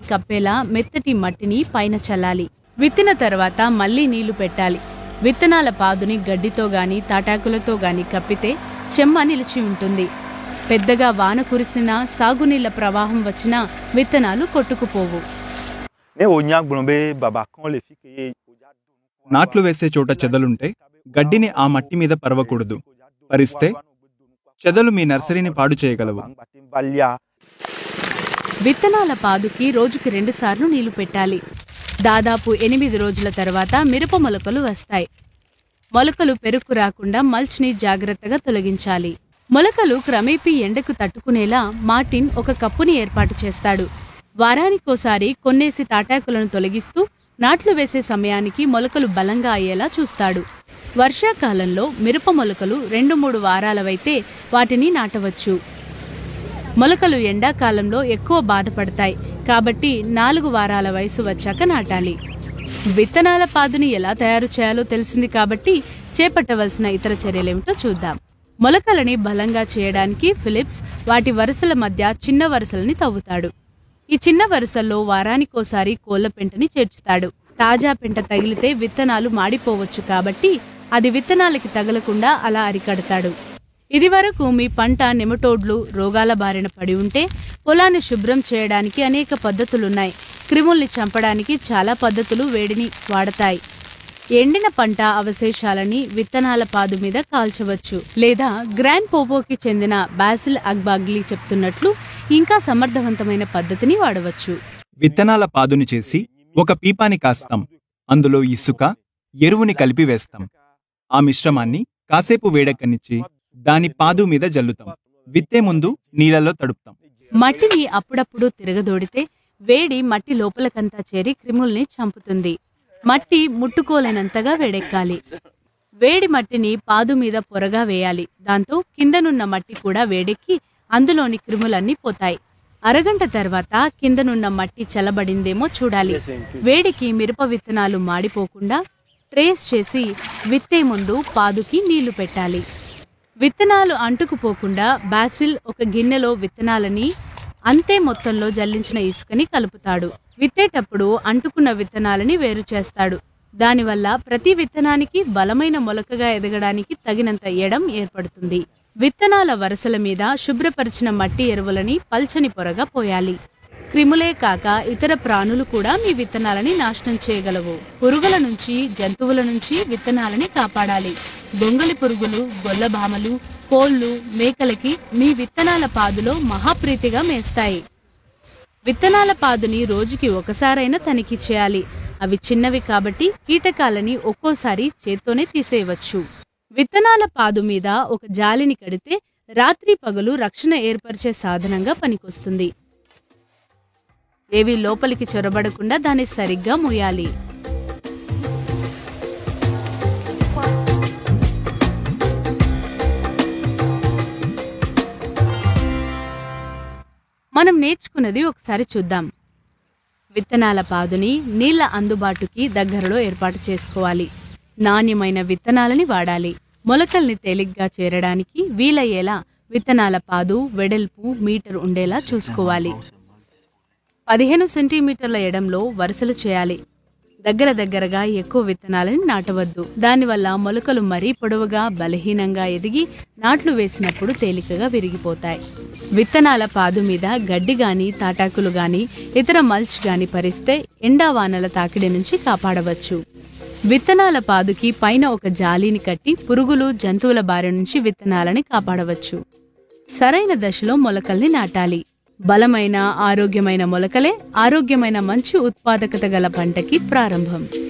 కప్పేలా మెత్తటి మట్టిని పైన చల్లాలి విత్తిన తర్వాత మళ్ళీ నీళ్లు పెట్టాలి విత్తనాల పాదుని గడ్డితో గాని తాటాకులతో గాని కప్పితే చెమ్మ నిలిచి ఉంటుంది పెద్దగా వాన కురిసినా సాగునీళ్ల ప్రవాహం వచ్చినా విత్తనాలు కొట్టుకుపోవు ne wò nya gblɔm be babakan le fi ke ye wòdza do nuku నాట్లు వేసే చోట చెదలుంటే గడ్డిని ఆ మట్టి మీద పరవకూడదు పరిస్తే చెదలు మీ నర్సరీని పాడు చేయగలవు balia విత్తనాల పాదుకి రోజుకి రెండుసార్లు నీళ్లు పెట్టాలి దాదాపు ఎనిమిది రోజుల తర్వాత మిరప మొలకలు వస్తాయి మొలకలు పెరుకు రాకుండా మల్చ్ని జాగ్రత్తగా తొలగించాలి మొలకలు క్రమేపీ ఎండకు తట్టుకునేలా మార్టిన్ ఒక కప్పుని ఏర్పాటు చేస్తాడు వారానికోసారి కొన్నేసి తాటాకులను తొలగిస్తూ నాట్లు వేసే సమయానికి మొలకలు బలంగా అయ్యేలా చూస్తాడు వర్షాకాలంలో మిరప మొలకలు రెండు మూడు వారాలవైతే వాటిని నాటవచ్చు మొలకలు ఎండాకాలంలో ఎక్కువ బాధపడతాయి కాబట్టి నాలుగు వారాల వయసు వచ్చాక నాటాలి విత్తనాల పాదుని ఎలా తయారు చేయాలో తెలిసింది కాబట్టి చేపట్టవలసిన ఇతర చర్యలేమిటో చూద్దాం మొలకలని బలంగా చేయడానికి ఫిలిప్స్ వాటి వరుసల మధ్య చిన్న వరుసలని తవ్వుతాడు ఈ చిన్న వరుసల్లో వారానికోసారి కోళ్ల పెంటని చేర్చుతాడు తాజా పెంట తగిలితే విత్తనాలు మాడిపోవచ్చు కాబట్టి అది విత్తనాలకి తగలకుండా అలా అరికడతాడు ఇది వరకు మీ పంట నెమటోడ్లు రోగాల బారిన పడి ఉంటే పొలాన్ని శుభ్రం చేయడానికి అనేక పద్ధతులున్నాయి క్రిముల్ని చంపడానికి చాలా పద్ధతులు వేడిని వాడతాయి ఎండిన పంట అవశేషాలని విత్తనాల పాదు మీద కాల్చవచ్చు లేదా గ్రాండ్ పోపోకి చెందిన బాసిల్ అగ్బాగ్లీ చెప్తున్నట్లు ఇంకా సమర్థవంతమైన పద్ధతిని వాడవచ్చు విత్తనాల పాదుని చేసి ఒక పీపాని కాస్తాం అందులో ఇసుక ఎరువుని కలిపి వేస్తాం ఆ మిశ్రమాన్ని కాసేపు వేడెక్కనిచ్చి దాని పాదు మీద జల్లుతాం విత్తే ముందు నీళ్ళలో తడుపుతాం మట్టిని అప్పుడప్పుడు తిరగదోడితే వేడి మట్టి లోపలకంతా చేరి క్రిముల్ని చంపుతుంది మట్టి ముట్టుకోలేనంతగా వేడెక్కాలి వేడి మట్టిని పాదు మీద పొరగా వేయాలి దాంతో కిందనున్న మట్టి కూడా వేడెక్కి అందులోని క్రిములన్నీ పోతాయి అరగంట తర్వాత కిందనున్న మట్టి చల్లబడిందేమో చూడాలి వేడికి మిరప విత్తనాలు మాడిపోకుండా ట్రేస్ చేసి విత్తే ముందు పాదుకి నీళ్లు పెట్టాలి విత్తనాలు అంటుకుపోకుండా బాసిల్ ఒక గిన్నెలో విత్తనాలని అంతే మొత్తంలో జల్లించిన ఇసుకని కలుపుతాడు విత్తేటప్పుడు అంటుకున్న విత్తనాలని వేరు చేస్తాడు దానివల్ల ప్రతి విత్తనానికి బలమైన మొలకగా ఎదగడానికి తగినంత ఎడం ఏర్పడుతుంది విత్తనాల వరుసల మీద శుభ్రపరిచిన మట్టి ఎరువులని పల్చని పొరగా పోయాలి క్రిములే కాక ఇతర ప్రాణులు కూడా మీ విత్తనాలని నాశనం చేయగలవు పురుగుల నుంచి జంతువుల నుంచి విత్తనాలని కాపాడాలి దొంగలి పురుగులు గొల్లభామలు కోళ్లు మేకలకి మీ విత్తనాల పాదులో మహాప్రీతిగా మేస్తాయి విత్తనాల పాదుని రోజుకి ఒకసారైనా తనిఖీ చేయాలి అవి చిన్నవి కాబట్టి కీటకాలని ఒక్కోసారి చేత్తోనే తీసేయవచ్చు విత్తనాల పాదు మీద ఒక జాలిని కడితే రాత్రి పగలు రక్షణ ఏర్పరిచే సాధనంగా పనికొస్తుంది ఏవి లోపలికి చొరబడకుండా దాన్ని సరిగ్గా మూయాలి మనం నేర్చుకున్నది ఒకసారి చూద్దాం విత్తనాల పాదుని నీళ్ల అందుబాటుకి దగ్గరలో ఏర్పాటు చేసుకోవాలి నాణ్యమైన విత్తనాలని వాడాలి మొలకల్ని తేలిగ్గా చేరడానికి వీలయ్యేలా విత్తనాల పాదు వెడల్పు మీటర్ ఉండేలా చూసుకోవాలి పదిహేను సెంటీమీటర్ల ఎడంలో వరుసలు చేయాలి దగ్గర దగ్గరగా ఎక్కువ విత్తనాలని నాటవద్దు దానివల్ల మొలకలు మరీ పొడవుగా బలహీనంగా ఎదిగి నాట్లు వేసినప్పుడు తేలికగా విరిగిపోతాయి విత్తనాల పాదు మీద గడ్డి గాని తాటాకులు గాని ఇతర మల్చ్ గాని పరిస్తే ఎండా వానల తాకిడి నుంచి కాపాడవచ్చు విత్తనాల పాదుకి పైన ఒక జాలీని కట్టి పురుగులు జంతువుల బారి నుంచి విత్తనాలని కాపాడవచ్చు సరైన దశలో మొలకల్ని నాటాలి బలమైన ఆరోగ్యమైన మొలకలే ఆరోగ్యమైన మంచి ఉత్పాదకత గల పంటకి ప్రారంభం